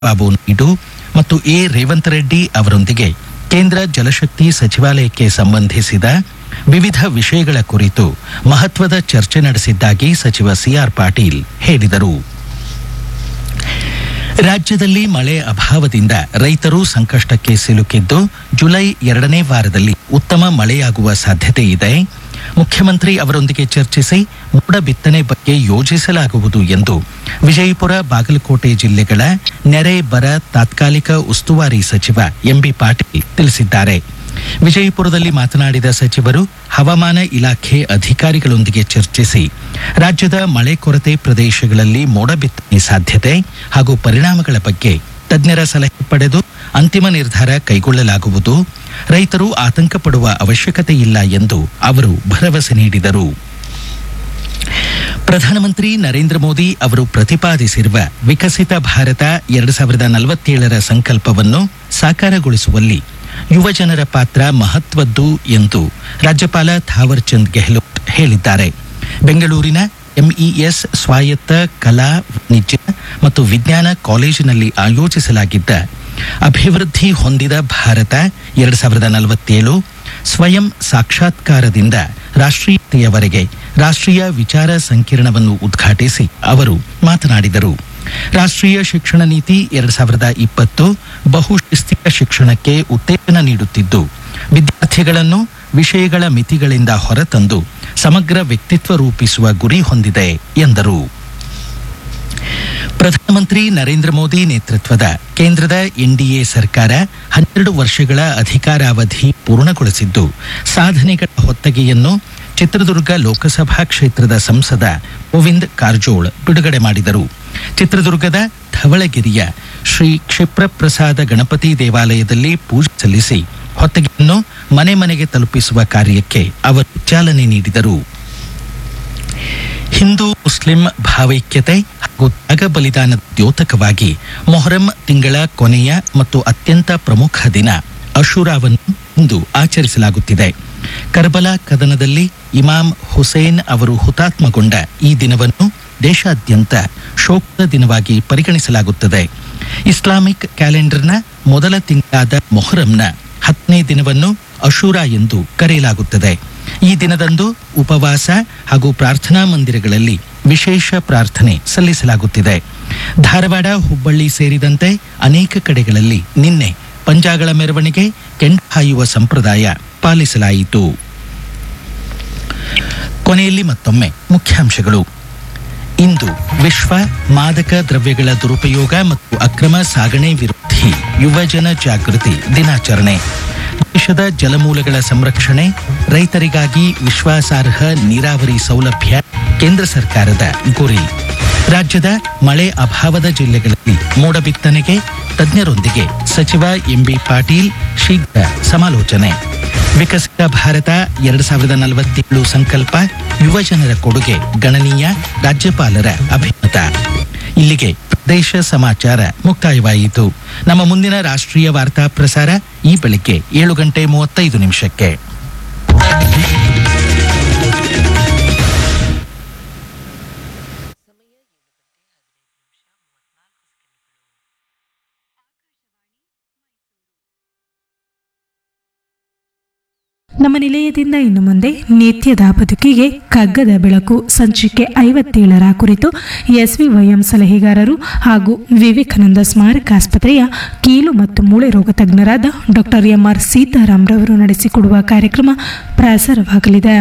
ಬಾಬು ನಾಯ್ಡು ಮತ್ತು ಎ ರೇವಂತ್ ರೆಡ್ಡಿ ಅವರೊಂದಿಗೆ ಕೇಂದ್ರ ಜಲಶಕ್ತಿ ಸಚಿವಾಲಯಕ್ಕೆ ಸಂಬಂಧಿಸಿದ ವಿವಿಧ ವಿಷಯಗಳ ಕುರಿತು ಮಹತ್ವದ ಚರ್ಚೆ ನಡೆಸಿದ್ದಾಗಿ ಸಚಿವ ಸಿಆರ್ ಪಾಟೀಲ್ ಹೇಳಿದರು ರಾಜ್ಯದಲ್ಲಿ ಮಳೆ ಅಭಾವದಿಂದ ರೈತರು ಸಂಕಷ್ಟಕ್ಕೆ ಸಿಲುಕಿದ್ದು ಜುಲೈ ಎರಡನೇ ವಾರದಲ್ಲಿ ಉತ್ತಮ ಮಳೆಯಾಗುವ ಸಾಧ್ಯತೆ ಇದೆ ಮುಖ್ಯಮಂತ್ರಿ ಅವರೊಂದಿಗೆ ಚರ್ಚಿಸಿ ಮೋಡ ಬಿತ್ತನೆ ಬಗ್ಗೆ ಯೋಜಿಸಲಾಗುವುದು ಎಂದು ವಿಜಯಪುರ ಬಾಗಲಕೋಟೆ ಜಿಲ್ಲೆಗಳ ನೆರೆ ಬರ ತಾತ್ಕಾಲಿಕ ಉಸ್ತುವಾರಿ ಸಚಿವ ಎಂಬಿ ಪಾಟೀಲ್ ತಿಳಿಸಿದ್ದಾರೆ ವಿಜಯಪುರದಲ್ಲಿ ಮಾತನಾಡಿದ ಸಚಿವರು ಹವಾಮಾನ ಇಲಾಖೆ ಅಧಿಕಾರಿಗಳೊಂದಿಗೆ ಚರ್ಚಿಸಿ ರಾಜ್ಯದ ಮಳೆ ಕೊರತೆ ಪ್ರದೇಶಗಳಲ್ಲಿ ಮೋಡ ಬಿತ್ತನೆ ಸಾಧ್ಯತೆ ಹಾಗೂ ಪರಿಣಾಮಗಳ ಬಗ್ಗೆ ತಜ್ಞರ ಸಲಹೆ ಪಡೆದು ಅಂತಿಮ ನಿರ್ಧಾರ ಕೈಗೊಳ್ಳಲಾಗುವುದು ರೈತರು ಆತಂಕ ಪಡುವ ಅವಶ್ಯಕತೆ ಇಲ್ಲ ಎಂದು ಅವರು ಭರವಸೆ ನೀಡಿದರು ಪ್ರಧಾನಮಂತ್ರಿ ನರೇಂದ್ರ ಮೋದಿ ಅವರು ಪ್ರತಿಪಾದಿಸಿರುವ ವಿಕಸಿತ ಭಾರತ ಎರಡು ಸಾವಿರದ ನಲವತ್ತೇಳರ ಸಂಕಲ್ಪವನ್ನು ಸಾಕಾರಗೊಳಿಸುವಲ್ಲಿ ಯುವಜನರ ಪಾತ್ರ ಮಹತ್ವದ್ದು ಎಂದು ರಾಜ್ಯಪಾಲ ಥಾವರ್ ಚಂದ್ ಗೆಹ್ಲೋಟ್ ಹೇಳಿದ್ದಾರೆ ಬೆಂಗಳೂರಿನ ಎಂಇಎಸ್ ಸ್ವಾಯತ್ತ ಕಲಾ ವಾಣಿಜ್ಯ ಮತ್ತು ವಿಜ್ಞಾನ ಕಾಲೇಜಿನಲ್ಲಿ ಆಯೋಜಿಸಲಾಗಿದ್ದ ಅಭಿವೃದ್ಧಿ ಹೊಂದಿದ ಭಾರತ ಎರಡು ಸಾವಿರದ ನಲವತ್ತೇಳು ಸ್ವಯಂ ಸಾಕ್ಷಾತ್ಕಾರದಿಂದ ರಾಷ್ಟ್ರೀಯತೆಯವರೆಗೆ ರಾಷ್ಟ್ರೀಯ ವಿಚಾರ ಸಂಕಿರಣವನ್ನು ಉದ್ಘಾಟಿಸಿ ಅವರು ಮಾತನಾಡಿದರು ರಾಷ್ಟ್ರೀಯ ಶಿಕ್ಷಣ ನೀತಿ ಎರಡು ಸಾವಿರದ ಇಪ್ಪತ್ತು ಬಹುಶಿಸ್ತಿಯ ಶಿಕ್ಷಣಕ್ಕೆ ಉತ್ತೇಜನ ನೀಡುತ್ತಿದ್ದು ವಿದ್ಯಾರ್ಥಿಗಳನ್ನು ವಿಷಯಗಳ ಮಿತಿಗಳಿಂದ ಹೊರತಂದು ಸಮಗ್ರ ವ್ಯಕ್ತಿತ್ವ ರೂಪಿಸುವ ಗುರಿ ಹೊಂದಿದೆ ಎಂದರು ಪ್ರಧಾನಮಂತ್ರಿ ನರೇಂದ್ರ ಮೋದಿ ನೇತೃತ್ವದ ಕೇಂದ್ರದ ಎನ್ಡಿಎ ಸರ್ಕಾರ ಹನ್ನೆರಡು ವರ್ಷಗಳ ಅಧಿಕಾರಾವಧಿ ಪೂರ್ಣಗೊಳಿಸಿದ್ದು ಸಾಧನೆಗಳ ಹೊತ್ತಗೆಯನ್ನು ಚಿತ್ರದುರ್ಗ ಲೋಕಸಭಾ ಕ್ಷೇತ್ರದ ಸಂಸದ ಗೋವಿಂದ್ ಕಾರಜೋಳ್ ಬಿಡುಗಡೆ ಮಾಡಿದರು ಚಿತ್ರದುರ್ಗದ ಧವಳಗಿರಿಯ ಶ್ರೀ ಕ್ಷಿಪ್ರಪ್ರಸಾದ ಗಣಪತಿ ದೇವಾಲಯದಲ್ಲಿ ಪೂಜೆ ಸಲ್ಲಿಸಿ ಹೊತ್ತಗೆಯನ್ನು ಮನೆ ಮನೆಗೆ ತಲುಪಿಸುವ ಕಾರ್ಯಕ್ಕೆ ಅವರು ಚಾಲನೆ ನೀಡಿದರು ಹಿಂದೂ ಮುಸ್ಲಿಂ ಭಾವೈಕ್ಯತೆ ಹಾಗೂ ತ್ಯಾಗ ಬಲಿದಾನದ ದ್ಯೋತಕವಾಗಿ ಮೊಹರಂ ತಿಂಗಳ ಕೊನೆಯ ಮತ್ತು ಅತ್ಯಂತ ಪ್ರಮುಖ ದಿನ ಅಶುರಾವನ್ನು ಇಂದು ಆಚರಿಸಲಾಗುತ್ತಿದೆ ಕರ್ಬಲಾ ಕದನದಲ್ಲಿ ಇಮಾಮ್ ಹುಸೇನ್ ಅವರು ಹುತಾತ್ಮಗೊಂಡ ಈ ದಿನವನ್ನು ದೇಶಾದ್ಯಂತ ಶೋಕದ ದಿನವಾಗಿ ಪರಿಗಣಿಸಲಾಗುತ್ತದೆ ಇಸ್ಲಾಮಿಕ್ ಕ್ಯಾಲೆಂಡರ್ನ ಮೊದಲ ತಿಂಗಳಾದ ಮೊಹರಂನ ಹತ್ತನೇ ದಿನವನ್ನು ಅಶೂರಾ ಎಂದು ಕರೆಯಲಾಗುತ್ತದೆ ಈ ದಿನದಂದು ಉಪವಾಸ ಹಾಗೂ ಪ್ರಾರ್ಥನಾ ಮಂದಿರಗಳಲ್ಲಿ ವಿಶೇಷ ಪ್ರಾರ್ಥನೆ ಸಲ್ಲಿಸಲಾಗುತ್ತಿದೆ ಧಾರವಾಡ ಹುಬ್ಬಳ್ಳಿ ಸೇರಿದಂತೆ ಅನೇಕ ಕಡೆಗಳಲ್ಲಿ ನಿನ್ನೆ ಪಂಜಾಗಳ ಮೆರವಣಿಗೆ ಕೆಂಡ ಹಾಯುವ ಸಂಪ್ರದಾಯ ಪಾಲಿಸಲಾಯಿತು ಕೊನೆಯಲ್ಲಿ ಮತ್ತೊಮ್ಮೆ ಮುಖ್ಯಾಂಶಗಳು ಇಂದು ವಿಶ್ವ ಮಾದಕ ದ್ರವ್ಯಗಳ ದುರುಪಯೋಗ ಮತ್ತು ಅಕ್ರಮ ಸಾಗಣೆ ವಿರೋಧಿ ಯುವಜನ ಜಾಗೃತಿ ದಿನಾಚರಣೆ ದೇಶದ ಜಲಮೂಲಗಳ ಸಂರಕ್ಷಣೆ ರೈತರಿಗಾಗಿ ವಿಶ್ವಾಸಾರ್ಹ ನೀರಾವರಿ ಸೌಲಭ್ಯ ಕೇಂದ್ರ ಸರ್ಕಾರದ ಗುರಿ ರಾಜ್ಯದ ಮಳೆ ಅಭಾವದ ಜಿಲ್ಲೆಗಳಲ್ಲಿ ಮೋಡ ಬಿತ್ತನೆಗೆ ತಜ್ಞರೊಂದಿಗೆ ಸಚಿವ ಎಂಬಿ ಪಾಟೀಲ್ ಶೀಘ್ರ ಸಮಾಲೋಚನೆ ವಿಕಸಿತ ಭಾರತ ಎರಡು ಸಾವಿರದ ನಲವತ್ತೇಳು ಸಂಕಲ್ಪ ಯುವಜನರ ಕೊಡುಗೆ ಗಣನೀಯ ರಾಜ್ಯಪಾಲರ ಅಭಿಮತ ಇಲ್ಲಿಗೆ ಪ್ರದೇಶ ಸಮಾಚಾರ ಮುಕ್ತಾಯವಾಯಿತು ನಮ್ಮ ಮುಂದಿನ ರಾಷ್ಟ್ರೀಯ ವಾರ್ತಾ ಪ್ರಸಾರ ಈ ಬೆಳಿಗ್ಗೆ ಏಳು ಗಂಟೆ ಮೂವತ್ತೈದು ನಿಮಿಷಕ್ಕೆ ನಮ್ಮ ನಿಲಯದಿಂದ ಇನ್ನು ಮುಂದೆ ನಿತ್ಯದ ಬದುಕಿಗೆ ಕಗ್ಗದ ಬೆಳಕು ಸಂಚಿಕೆ ಐವತ್ತೇಳರ ಕುರಿತು ಎಸ್ವಿವೈಎಂ ಸಲಹೆಗಾರರು ಹಾಗೂ ವಿವೇಕಾನಂದ ಸ್ಮಾರಕ ಆಸ್ಪತ್ರೆಯ ಕೀಲು ಮತ್ತು ಮೂಳೆ ರೋಗ ತಜ್ಞರಾದ ಡಾಕ್ಟರ್ ಎಂಆರ್ ಸೀತಾರಾಮ್ರವರು ನಡೆಸಿಕೊಡುವ ಕಾರ್ಯಕ್ರಮ ಪ್ರಸಾರವಾಗಲಿದೆ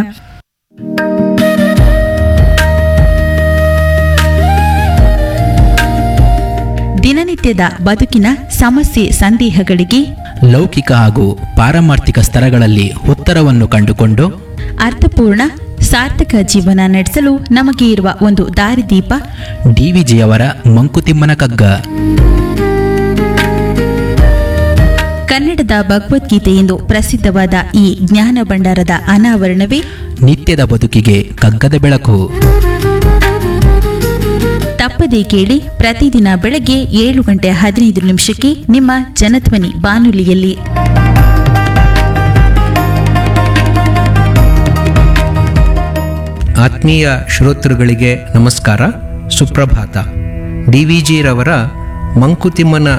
ದಿನನಿತ್ಯದ ಬದುಕಿನ ಸಮಸ್ಯೆ ಸಂದೇಹಗಳಿಗೆ ಲೌಕಿಕ ಹಾಗೂ ಪಾರಮಾರ್ಥಿಕ ಸ್ತರಗಳಲ್ಲಿ ಉತ್ತರವನ್ನು ಕಂಡುಕೊಂಡು ಅರ್ಥಪೂರ್ಣ ಸಾರ್ಥಕ ಜೀವನ ನಡೆಸಲು ನಮಗೆ ಇರುವ ಒಂದು ದಾರಿದೀಪ ಡಿವಿಜಿಯವರ ಮಂಕುತಿಮ್ಮನ ಕಗ್ಗ ಕನ್ನಡದ ಭಗವದ್ಗೀತೆ ಎಂದು ಪ್ರಸಿದ್ಧವಾದ ಈ ಜ್ಞಾನ ಭಂಡಾರದ ಅನಾವರಣವೇ ನಿತ್ಯದ ಬದುಕಿಗೆ ಕಗ್ಗದ ಬೆಳಕು ತಪ್ಪದೇ ಕೇಳಿ ಪ್ರತಿದಿನ ಬೆಳಗ್ಗೆ ಏಳು ಗಂಟೆ ಹದಿನೈದು ನಿಮಿಷಕ್ಕೆ ನಿಮ್ಮ ಜನಧ್ವನಿ ಬಾನುಲಿಯಲ್ಲಿ ಆತ್ಮೀಯ ಶ್ರೋತೃಗಳಿಗೆ ನಮಸ್ಕಾರ ಸುಪ್ರಭಾತ ಡಿ ವಿ ಜಿರವರ ಮಂಕುತಿಮ್ಮನ